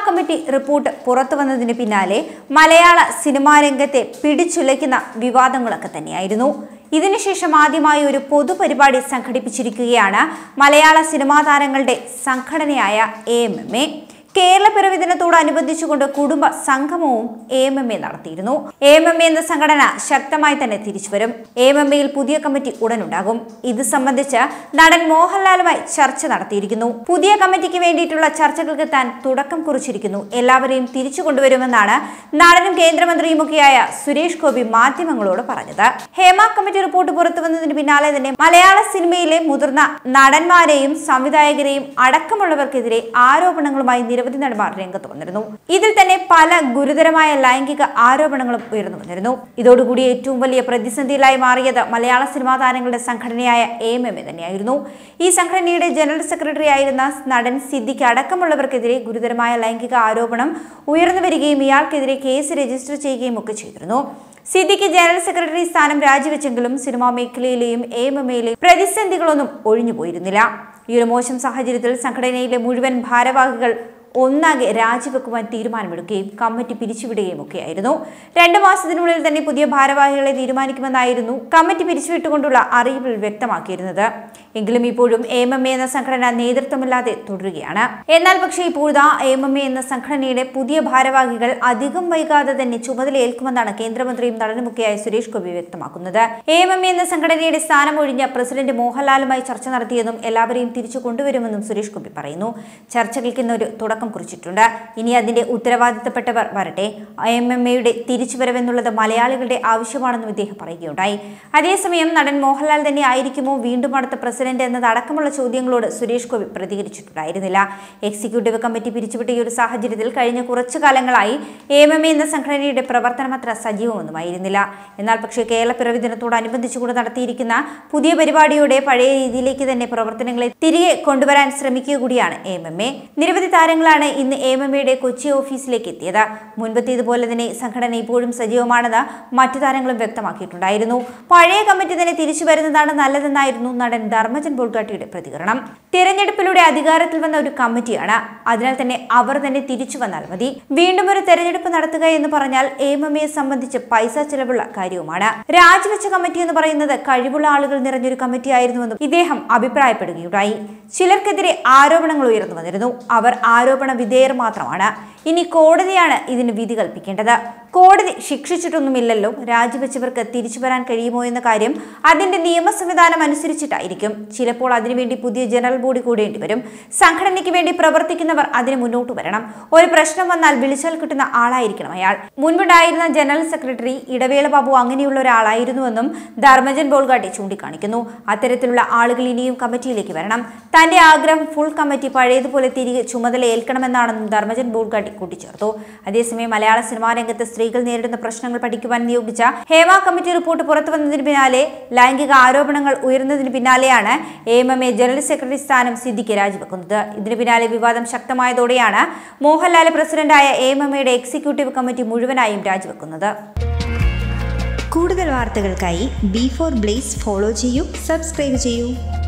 committee report പുറത്തു വന്നതിന് പിന്നാലെ മലയാള സിനിമാ രംഗത്തെ പിടിച്ചുലയ്ക്കുന്ന വിവാദങ്ങളൊക്കെ തന്നെയായിരുന്നു ഇതിനുശേഷം ആദ്യമായി ഒരു പൊതുപരിപാടി സംഘടിപ്പിച്ചിരിക്കുകയാണ് മലയാള സിനിമാ താരങ്ങളുടെ സംഘടനയായ A M M A Kerala പിറവി ദിനത്തോടനുബന്ധിച്ചുകൊണ്ട് കുടുംബ സംഗമവും എ എം എം എ നടത്തിയിരുന്നു എ എം എം എ എന്ന സംഘടന ശക്തമായി തന്നെ തിരിച്ചുവരും എ എം എം എയിൽ പുതിയ കമ്മിറ്റി ഉടനുണ്ടാകും ഇത് സംബന്ധിച്ച് നടൻ മോഹൻലാലുമായി ചർച്ച നടത്തിയിരിക്കുന്നു പുതിയ കമ്മിറ്റിക്ക് വേണ്ടിയിട്ടുള്ള ചർച്ചകൾക്ക് താൻ തുടക്കം കുറിച്ചിരിക്കുന്നു എല്ലാവരെയും തിരിച്ചു കൊണ്ടുവരുമെന്നാണ് നടനും കേന്ദ്രമന്ത്രിയുമൊക്കെയായ സുരേഷ് ഗോപി മാധ്യമങ്ങളോട് പറഞ്ഞത് ഹേമ കമ്മിറ്റി റിപ്പോർട്ട് പുറത്തു വന്നതിന് പിന്നാലെ തന്നെ മലയാള സിനിമയിലെ മുതിർന്ന നടന്മാരെയും സംവിധായകരെയും അടക്കമുള്ളവർക്കെതിരെ ആരോപണങ്ങളുമായി നിരവധി നടന്മാർ രംഗത്ത് വന്നിരുന്നു ഇതിൽ തന്നെ പല ഗുരുതരമായ ലൈംഗിക ആരോപണങ്ങളും ഉയർന്നു വന്നിരുന്നു ഇതോടുകൂടി ഏറ്റവും വലിയ പ്രതിസന്ധിയിലായി മാറിയത് മലയാള സിനിമാ താരങ്ങളുടെ സംഘടനയായ എ എം എം എ തന്നെയായിരുന്നു ഈ സംഘടനയുടെ ജനറൽ സെക്രട്ടറി ആയിരുന്ന നടൻ സിദ്ദിഖ് അടക്കമുള്ളവർക്കെതിരെ ഗുരുതരമായ ലൈംഗിക ആരോപണം ഉയർന്നു വരികയും ഇയാൾക്കെതിരെ കേസ് രജിസ്റ്റർ ചെയ്യുകയും ഒക്കെ ചെയ്തിരുന്നു സിദ്ദിഖ് ജനറൽ സെക്രട്ടറി സ്ഥാനം രാജിവെച്ചെങ്കിലും സിനിമാ മേഖലയിലെയും എ എം എം എയിലെയും പ്രതിസന്ധികളൊന്നും ഒഴിഞ്ഞുപോയിരുന്നില്ല ഈ ഒരു മോശം സാഹചര്യത്തിൽ സംഘടനയിലെ മുഴുവൻ ഭാരവാഹികൾ ഒന്നാകെ രാജിവെക്കുവാൻ തീരുമാനമെടുക്കുകയും കമ്മിറ്റി പിരിച്ചുവിടുകയും ഒക്കെയായിരുന്നു രണ്ട് മാസത്തിനുള്ളിൽ തന്നെ പുതിയ ഭാരവാഹികളെ തീരുമാനിക്കുമെന്നായിരുന്നു കമ്മിറ്റി പിരിച്ചുവിട്ടുകൊണ്ടുള്ള അറിയിപ്പിൽ വ്യക്തമാക്കിയിരുന്നത് എങ്കിലും ഇപ്പോഴും എ എം എം എ എന്ന സംഘടന നേതൃത്വമില്ലാതെ തുടരുകയാണ് എന്നാൽ പക്ഷേ ഇപ്പോഴാ എ എം എം എ എന്ന സംഘടനയുടെ പുതിയ ഭാരവാഹികൾ അധികം വൈകാതെ തന്നെ ചുമതലയേൽക്കുമെന്നാണ് കേന്ദ്രമന്ത്രിയും നടനുമൊക്കെയായ സുരേഷ് ഗോപി വ്യക്തമാക്കുന്നത് എ എം എം എ എന്ന സംഘടനയുടെ സ്ഥാനമൊഴിഞ്ഞ പ്രസിഡന്റ് മോഹൻലാലുമായി ചർച്ച നടത്തിയെന്നും എല്ലാവരെയും തിരിച്ചു കൊണ്ടുവരുമെന്നും സുരേഷ് ഗോപി പറയുന്നു ചർച്ചകൾക്ക് ഇന്നൊരു തുടക്കം കുറിച്ചിട്ടുണ്ട് ഇനി അതിന്റെ ഉത്തരവാദിത്തപ്പെട്ടവർ വരട്ടെ എം എം എയുടെ തിരിച്ചുവരവെന്നുള്ളത് മലയാളികളുടെ ആവശ്യമാണെന്നും ഇദ്ദേഹം പറയുകയുണ്ടായി അതേസമയം നടൻ മോഹൻലാൽ തന്നെ ആയിരിക്കുമോ വീണ്ടും അടുത്ത പ്രസിഡന്റ് എന്നതടക്കമുള്ള ചോദ്യങ്ങളോട് സുരേഷ് ഗോപി പ്രതികരിച്ചിട്ടുണ്ടായിരുന്നില്ല എക്സിക്യൂട്ടീവ് കമ്മിറ്റി പിരിച്ചുവിട്ട ഈ ഒരു സാഹചര്യത്തിൽ കഴിഞ്ഞ കുറച്ചു കാലങ്ങളായി എം എം എ എന്ന സംഘടനയുടെ പ്രവർത്തനം അത്ര സജീവമൊന്നുമായിരുന്നില്ല എന്നാൽ പക്ഷേ കേരള പിറവി ദിനത്തോടനുബന്ധിച്ചുകൊണ്ട് നടത്തിയിരിക്കുന്ന പുതിയ പരിപാടിയുടെ പഴയ രീതിയിലേക്ക് തന്നെ പ്രവർത്തനങ്ങളെ തിരികെ കൊണ്ടുവരാൻ ശ്രമിക്കുക കൂടിയാണ് എം എം എ നിരവധി താരങ്ങളാണ് ഇന്ന് എം എം എയുടെ കൊച്ചി ഓഫീസിലേക്ക് എത്തിയത് മുൻപത്തേതുപോലെ തന്നെ സംഘടന ഇപ്പോഴും സജീവമാണെന്ന് മറ്റു താരങ്ങളും വ്യക്തമാക്കിയിട്ടുണ്ടായിരുന്നു പഴയ കമ്മിറ്റി തന്നെ തിരിച്ചു വരുന്നതാണ് നല്ലതെന്നായിരുന്നു നടൻ ധർമ്മജൻ ബോൾഗാട്ടിയുടെ പ്രതികരണം തിരഞ്ഞെടുപ്പിലൂടെ അധികാരത്തിൽ വന്ന ഒരു കമ്മിറ്റിയാണ് അതിനാൽ തന്നെ അവർ തന്നെ തിരിച്ചു വന്നാൽ മതി വീണ്ടും ഒരു തെരഞ്ഞെടുപ്പ് നടത്തുക എന്ന് പറഞ്ഞാൽ എം എം എയെ സംബന്ധിച്ച് പൈസ ചെലവുള്ള കാര്യവുമാണ് രാജിവെച്ച കമ്മിറ്റി എന്ന് പറയുന്നത് കഴിവുള്ള ആളുകൾ നിറഞ്ഞൊരു കമ്മിറ്റി ആയിരുന്നുവെന്നും ഇദ്ദേഹം അഭിപ്രായപ്പെടുകയുണ്ടായി ചിലർക്കെതിരെ ആരോപണങ്ങൾ ഉയർന്നു വന്നിരുന്നു അവർ ആരോപണ വിധേയർ മാത്രമാണ് ഇനി കോടതിയാണ് ഇതിന് വിധി കൽപ്പിക്കേണ്ടത് കോടതി ശിക്ഷിച്ചിട്ടൊന്നുമില്ലല്ലോ രാജിവെച്ചവർക്ക് തിരിച്ചു വരാൻ കഴിയുമോ എന്ന കാര്യം അതിന്റെ നിയമ സംവിധാനം അനുസരിച്ചിട്ടായിരിക്കും ചിലപ്പോൾ അതിനുവേണ്ടി പുതിയ ജനറൽ ബോഡി കൂടേണ്ടി വരും സംഘടനയ്ക്ക് വേണ്ടി പ്രവർത്തിക്കുന്നവർ അതിന് മുന്നോട്ട് വരണം ഒരു പ്രശ്നം വന്നാൽ വിളിച്ചാൽ കിട്ടുന്ന ആളായിരിക്കണം അയാൾ മുൻപുണ്ടായിരുന്ന ജനറൽ സെക്രട്ടറി ഇടവേള ബാബു അങ്ങനെയുള്ള ഒരാളായിരുന്നുവെന്നും ധർമ്മജൻ ബോൾഗാട്ടി ചൂണ്ടിക്കാണിക്കുന്നു അത്തരത്തിലുള്ള ആളുകൾ ഇനിയും കമ്മിറ്റിയിലേക്ക് വരണം തന്റെ ആഗ്രഹം ഫുൾ കമ്മിറ്റി പഴയതുപോലെ തിരികെ ചുമതല ഏൽക്കണമെന്നാണെന്നും ധർമ്മജൻ ബോൾഗാട്ടി കൂട്ടിച്ചേർത്തു അതേസമയം മലയാള സിനിമാ രംഗത്ത് സ്ത്രീകൾ നേരിടുന്ന പ്രശ്നങ്ങൾ പഠിക്കുവാൻ നിയോഗിച്ച ഹേമ കമ്മിറ്റി റിപ്പോർട്ട് പുറത്തു വന്നതിന് പിന്നാലെ ലൈംഗിക ആരോപണങ്ങൾ ഉയർന്നതിന് പിന്നാലെയാണ് A M M A general secretary Siddique സിദ്ദിഖ് രാജിവെക്കുന്നത് ഇതിന് പിന്നാലെ വിവാദം ശക്തമായതോടെയാണ് മോഹൻലാൽ പ്രസിഡന്റായ എ എം എം എയുടെ എക്സിക്യൂട്ടീവ് കമ്മിറ്റി മുഴുവനായും രാജിവെക്കുന്നത് കൂടുതൽ വാർത്തകൾക്കായി ബി ഫോർ ബ്ലേസ് ഫോളോ ചെയ്യൂ സബ്സ്ക്രൈബ് ചെയ്യൂ